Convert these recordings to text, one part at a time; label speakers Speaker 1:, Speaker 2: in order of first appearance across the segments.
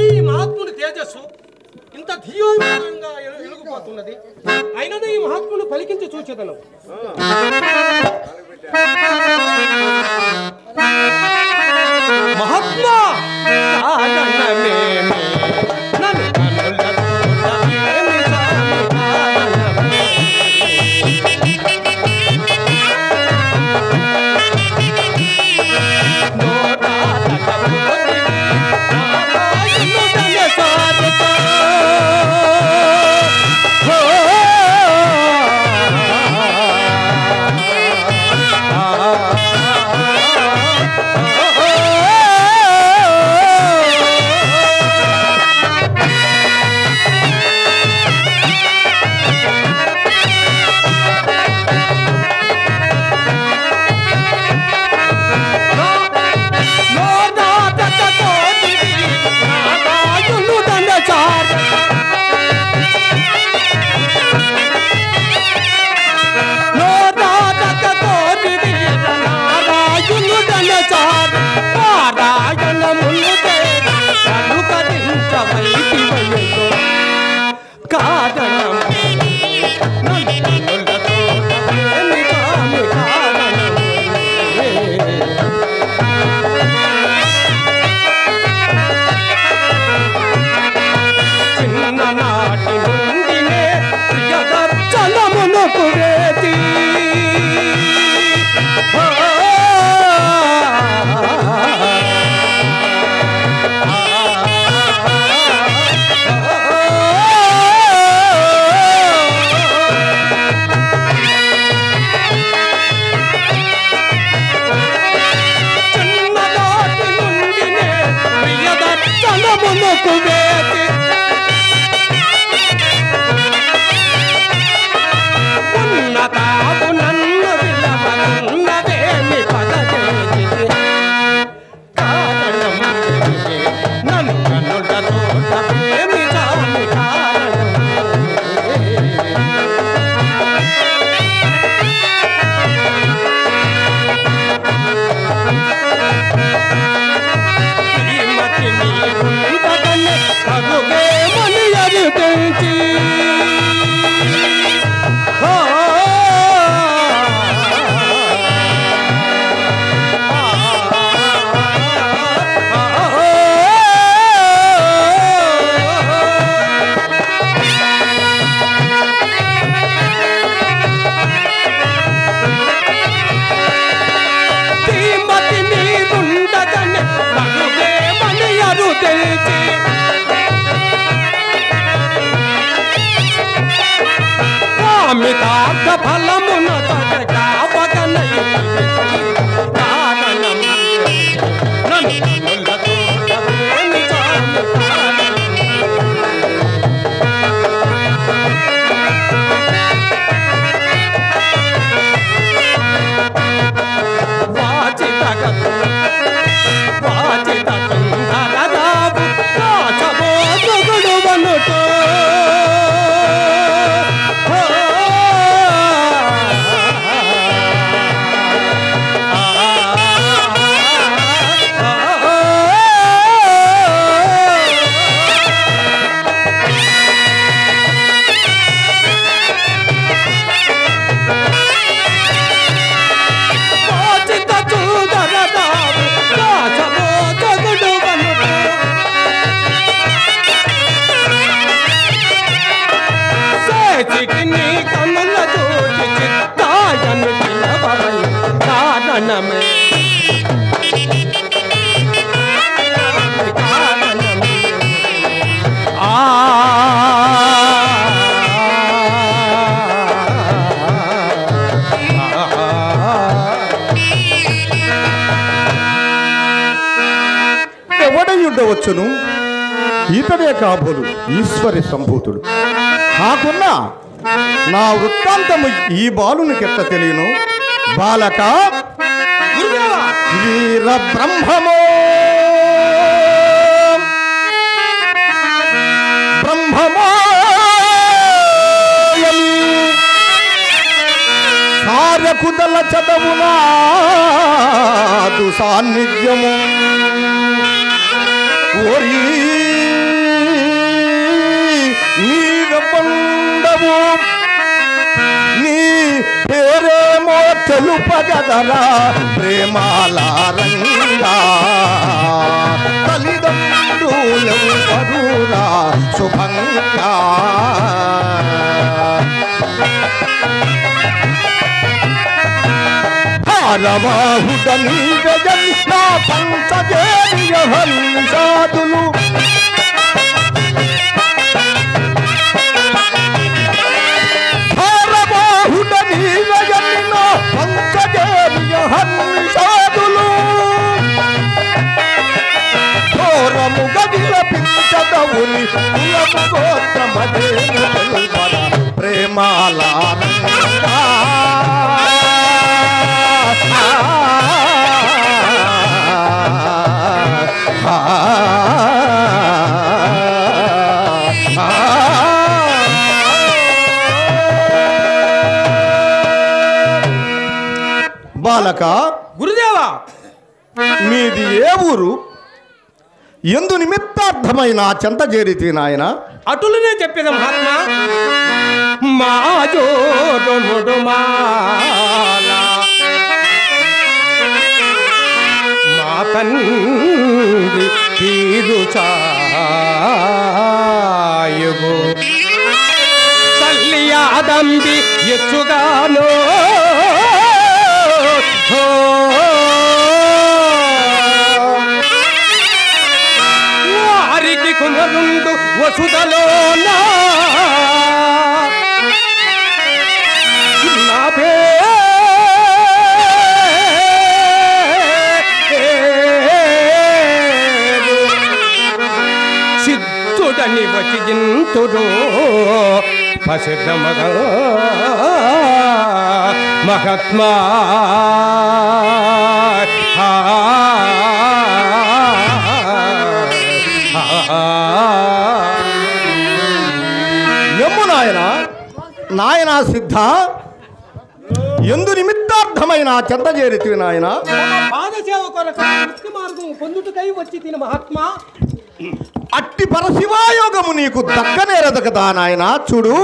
Speaker 1: అయినను ఈ మహాత్ముని తేజస్సు ఇంత ధీయోగా ఎలుగుపోతున్నది అయినను ఈ మహాత్ముని పలికించి చూచేదను మహాత్మా సాధనమేమి నన్ను కనులతో తమేమి సాధనమేమి. కాదనం నన్నులతో ఏమి కామి కాదనం చిన్ననాటి నుండినే ప్రియదర్శనమునకు వేచి చిన్ననాటి నుండినే ప్రియదర్శనమునకు వేచి ఉన్నతాపు నన్ను విలవనున్నదేమి పదచేసి కారణం నన్ను కన్నులతో తప్పేమి కాని కారణం శ్రీమతి నీరుంటగనే కరుగేమని అరుగంచి శ్రీమతి నీరుండగనే కరుగేమని అరుగంచి కామితార్థ ఫలమున కావగనయ కారణం నన్ను కన్నులతో తప్పేమి చాలు కారణం. వాచితగతు వాచిత సుందరరావు రాచబోతుగుడు వనుటో వాచిత చూదరరావు రాచబోతుగుడు వనుటో సేచికి నీ కనుల చూచి చిత్తాయను పిలవవై కారణమే కారణమే ఆ
Speaker 2: ఎవడై ఉండవచ్చును ఇతడే కాబోలు ఈశ్వరి సంభూతుడు కాకున్నా నా వృత్తాంతము ఈ బాలునికెట్ట తెలియను బాలక
Speaker 1: గురుదేవా
Speaker 2: వీర బ్రహ్మమో బ్రహ్మమాయమి సారకుదల చదవునాదు సాన్నిధ్యము ఓరీ తెలుపగదరా ప్రేమాలారంగా తల్లిదండ్రులెవరురా శుభంగా భారవాహుడని వెజని నా పంచజేయ హంసాదులు భారవాహుడని వెజని నా పంచజేయ హంసాదులు ఘోరముగ విలపించదవుని కులము గోత్రమదేను తెలుపర ప్రేమాలారంగా బాలక
Speaker 1: గురుదేవా
Speaker 2: మీది ఏ ఊరు ఎందు నిమిత్తార్థమైన చెంత చేరితి నాయన
Speaker 1: అటులనే చెప్పేది మహాత్మా మా జోరుముడు మాల మా తండ్రి తీరు చాయుగు తల్లి ఆదంబి ఎచ్చుగాను వారికి కుమరుండు వసుదలోన నా పేరు సిద్ధుడని వచ్చి జింతుడు ప్రసిద్ధ మగ మహాత్మా
Speaker 2: ఎమ్ము నాయన నాయన సిద్ధ ఎందు నిమిత్తార్థమైన చెంత చేరితి నాయన
Speaker 1: పాదసేవ కొరకు ముక్తి మార్గం పొందుటకై వచ్చి తిన మహాత్మా
Speaker 2: అట్టి పరశివాయోగము నీకు దక్కనేరదు కదా నాయన చూడు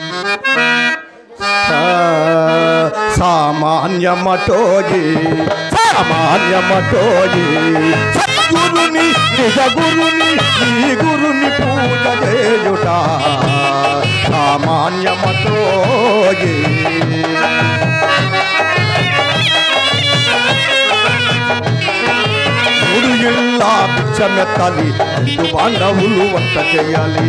Speaker 2: సా- సామాన్యమటోజీ సామాన్యమటోజీ సద్గురుని నిజ గురుని ఈ గురుని పూజ చేయుట సామాన్యమటోజీ మూడు ఇళ్ళ పిచ్చమెత్తాలి ఐదు బాండవులు వంట చేయాలి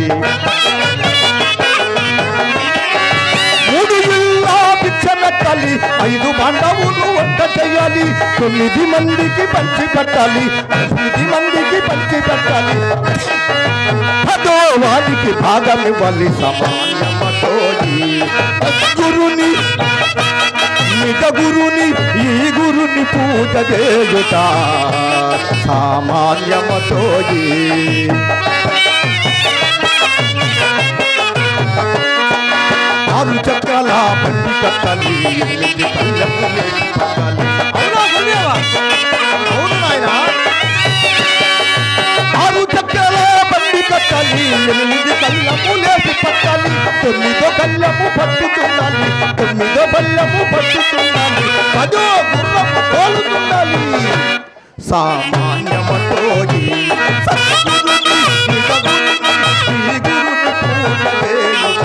Speaker 2: మూడు ఇళ్ళ పిచ్చమెత్తాలి ఐదు బాండవులు వంట చేయాలి తొమ్మిది మందికి పంచి పెట్టాలి తొమ్మిది మందికి పంచి పెట్టాలి పదో వారికి భాగం ఇవ్వాలి సమాన్యమతోని గురుని నిజ గురుని ఈ గురుని పూజ చేయుట సామాన్యమతోజీ ఆరు చక్రాల బండి కట్టాలి ఎనిమిది కళ్ళకు లేచి పట్టాలి
Speaker 1: అవునా గురుదేవా
Speaker 2: అవును నాయనా ఆరు చక్రాల బండి కట్టాలి ఎనిమిది కళ్ళము లేచి పట్టాలి తొమ్మిదో కళ్ళము పట్టుతుండాలి తొమ్మిదో బల్లము పట్టుతుండాలి పదో గుర్రము తోలుతుండాలి సామాన్యమటోజీ సద్గురుని నిజగురుని ఈ గురుని పూజ చేయుట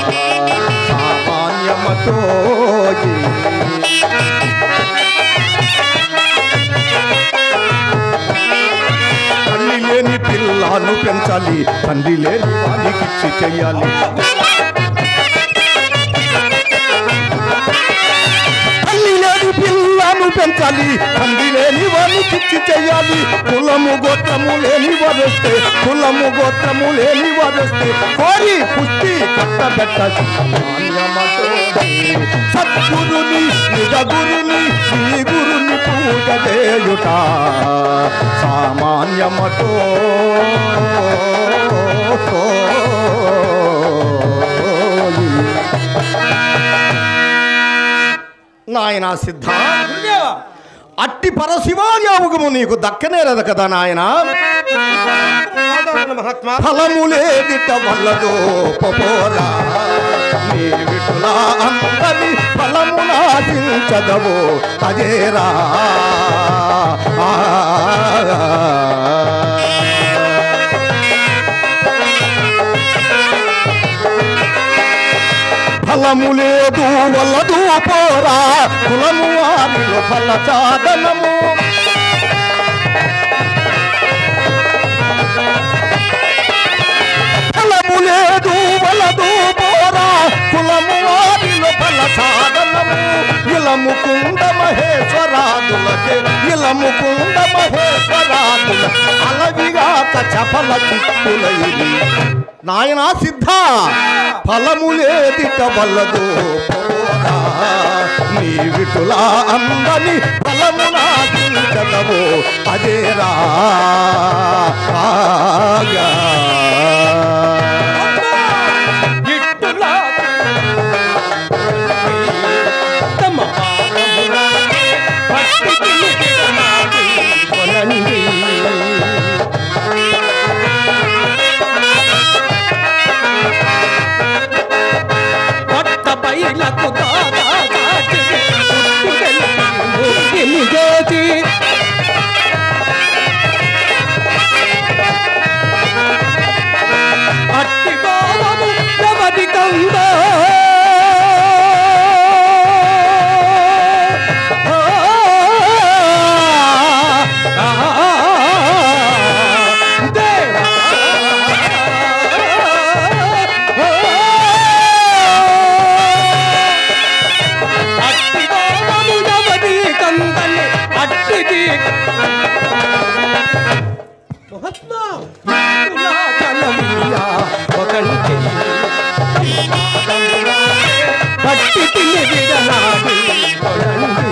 Speaker 2: సామాన్యమటోజీ తల్లి లేని పిల్లను పెంచాలి తండ్రి లేని వానికిచ్చి చెయ్యాలి తల్లి లేని పిల్లను పెంచాలి తండ్రి లేని వానికిచ్చి చెయ్యాలి కులము గోత్రము లేని వరస్తే కులము గోత్రము లేని వరస్తే కోరి పుష్టి కట్టబెట్టాలి సద్గురుని నిజ గురుని శ్రీ గురుని పూజ చేయుట సామాన్యమటో నాయన సిద్ధ
Speaker 1: గురుదేవా
Speaker 2: అట్టి పరశివాయోగము నీకు దక్కనేరదు కదా నాయన
Speaker 1: సాధారణ మహాత్మా
Speaker 2: ఫలములేదిట వల్లదో పోరా నీ విటులా అందని ఫలం ఫలమునాశించదవో అదేరా ఆ. ఫలము లేదు వలదు పోరా కులము వారిలో ఫల సాధనము ఫలము లేదు వలదు పోరా కులము వారిలో ఫల సాధనము ఇలము కుండ మహేశ్వరాదులకే ఇలము కుండ మహేశ్వరాదుల అలవిగా చపల చిత్తులైరి నాయనా సిద్ధ ఫలములేదిట వల్లదు పోరా నీ విటులా అందని ఫలము నాశించదవో అదేరా ఆగా
Speaker 1: ఇట్టులా తమ పాదములాగే పట్టి తిరిగినాది కొనండి. కొత్త బయలకు దాదా దాచిరి, పుట్టు వెలికి ముక్తిని చేసి అట్టి భావము ఎవరి కందో దేవా అట్టి భావము ఎవరి కందని అట్టిది మహాత్మా ఇలా కలవియా ఒకంటి పట్టి తిని విడనాడి కొనండి.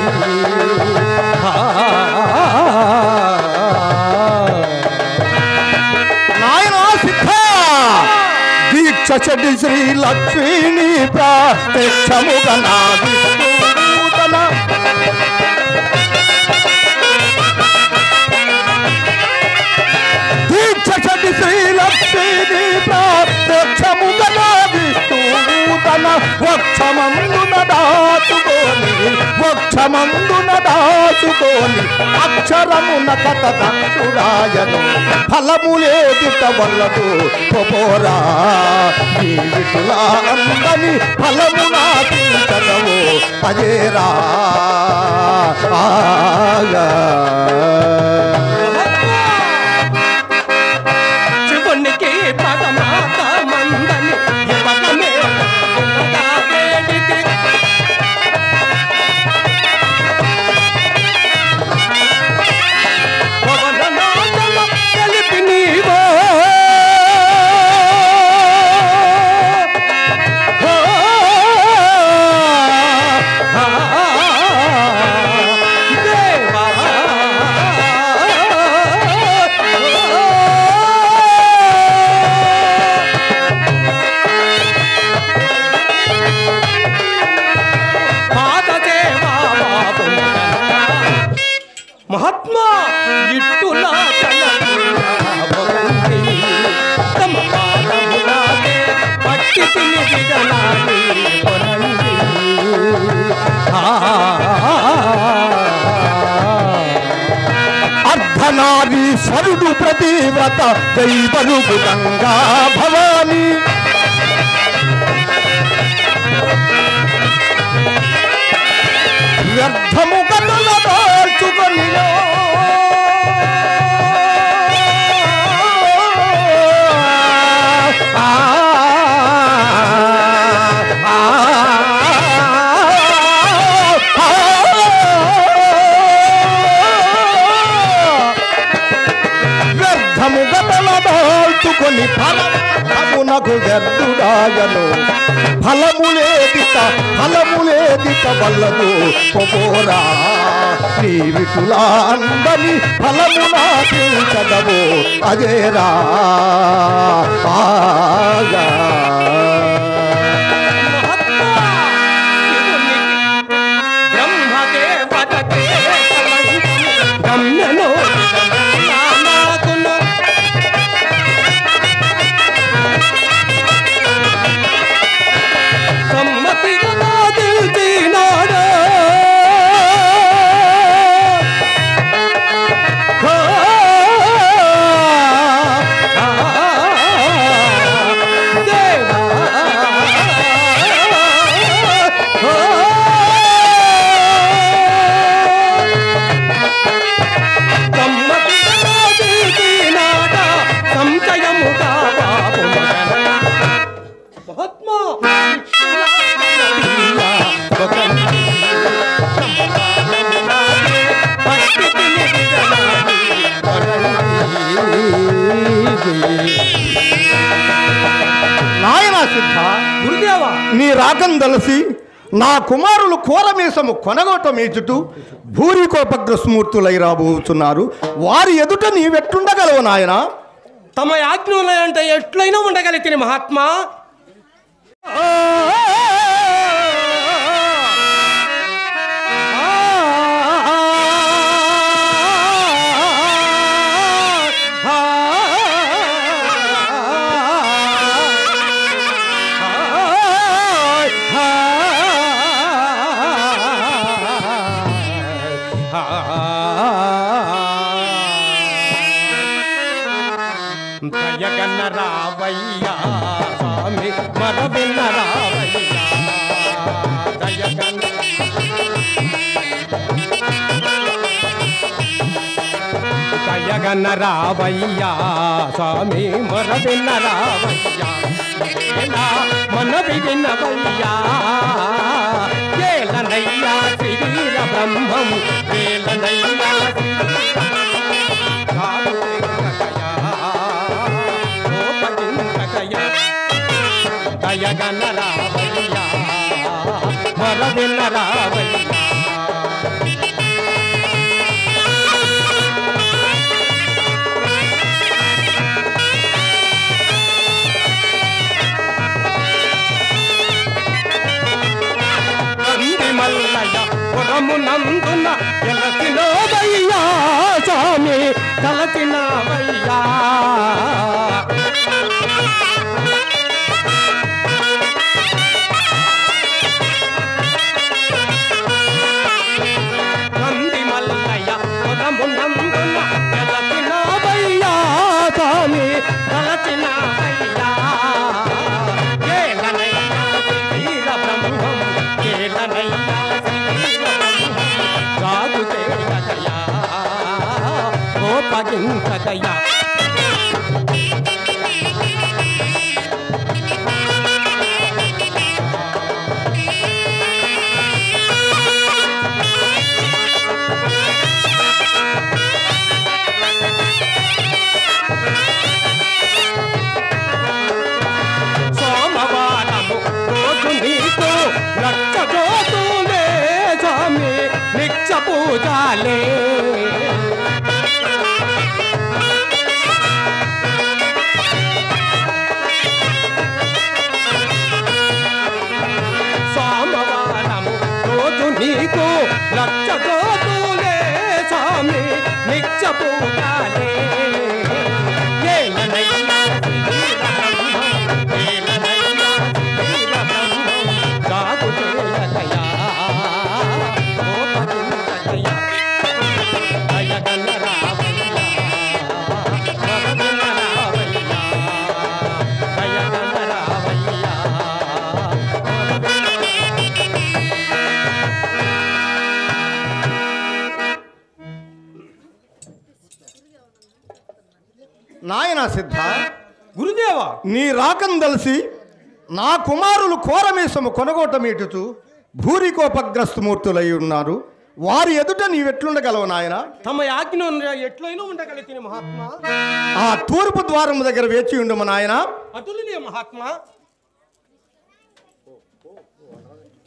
Speaker 2: నాయనా సిద్ధ దీక్ష చెడ్డి శ్రీ లక్ష్మీని ప్రత్యక్షముగా నా విష్ణుదూతన దీక్ష చెడ్డి శ్రీ లక్ష్మీని ప్రత్యక్షముగా నా విష్ణుదూతన వక్షమందున దాచుకోని వక్షమందున దాచుకోని అక్షరమున కథ దక్షుడాయను ఫలములేదిట వల్లదు పోరా జీవితులా అందని ఫలము నాటించదవు అజేరా ఆగా
Speaker 1: శివునికి పరమాత మందని ఇవ్వకమే వేడికి పవననాథన కలిపి నీవో ఓ, ఆ, దేవా పాదదేవా బాబు మహాత్మా ఇట్టులా చలభవంతి తమ పాదములాగే పట్టి తిని విడనాడి కొనండి
Speaker 2: అర్ధనారీశ్వరుడు ప్రతివ్రత దైవరుగు గంగా భవాని వ్యర్థము కనుల దాల్చుకొనియో ఆ, ఆ, ఆ, వ్యర్థము గతల దాల్చుకొని ఫలమునకు వ్యర్థుడాయను ఫలములేదిత ఫలములేదిత వల్లదు పోరా నీ విటులా అందని ఫలము నాటించదవు అదేరా ఆగా
Speaker 1: మహాత్మా శివునికి బ్రహ్మదేవతకే గమ్యను నాకును సమ్మతిగా నాదిల్చినాడు మహాత్మా
Speaker 2: నాయన సిద్ధ
Speaker 1: గురుదేవా
Speaker 2: నీ రాకం తెలిసి నా కుమారులు కోరమీసము కొనగొట్టమీచుటూ భూరికోపగ్రస్మూర్తులై రాబోతున్నారు వారి ఎదుట నీవెట్లుండగలవు నాయనా
Speaker 1: తమ ఆజ్ఞలు అంటే ఎట్లయినా ఉండగలిగితే మహాత్మా దయగన్న రావయ్యా స్వామి మరవిన్న రావయ్యా దయగన్న దయగన్న రావయ్యా స్వామి మరవిన్న రావయ్యా ఏలా మనవి విన్నవయ్యా ఏలనయ్యా శ్రీవీర బ్రహ్మం ఏలనయ్యా దయగన రావయ్యా మరవిన్న రావయ్యా నంది మల్లయ్య పురము నందున ఎలసినోదయ్యా స్వామి తలసినవయ్యా నంది మల్లయ్య పురము నందున ఎలసినోదయ్యా స్వామి తలసినవయ్యా ఏలనయ్యా శ్రీవీర బ్రహ్మం ఏలనయ్యా శ్రీవీర బ్రహ్మం రాజు చేయదయా గోపగించదయా సోమవారము రోజు నీకు లక్ష జోతులే స్వామి నిత్య పూజాలే సోమవారము రోజు నీకు లక్ష జోతులే స్వామి నిత్య పూజాలే ఏలనయ్యా శ్రీవీర బ్రహ్మం, ఏలనయ్యా శ్రీవీర బ్రహ్మం, సాగు చేయదయా, గోపగించదయా, దయగన్న రావయ్యా, వరదన రావయ్యా, దయగన్న రావయ్యా, వరదన
Speaker 2: నాయన సిద్ధ
Speaker 1: గురుదేవా
Speaker 2: నీ రాకం తెలిసి నా కుమారులు కోరమీసము కొనగొట్టమీటుతూ భూరికోపగ్రస్తమూర్తులై ఉన్నారు వారి ఎదుట నీవెట్లుండగలవు నాయన
Speaker 1: తమ ఆజ్ఞ ఎట్లయినా ఉండగలిగితే మహాత్మా
Speaker 2: ఆ తూర్పు ద్వారం దగ్గర వేచి ఉండుమ నాయన
Speaker 1: అటులనే మహాత్మా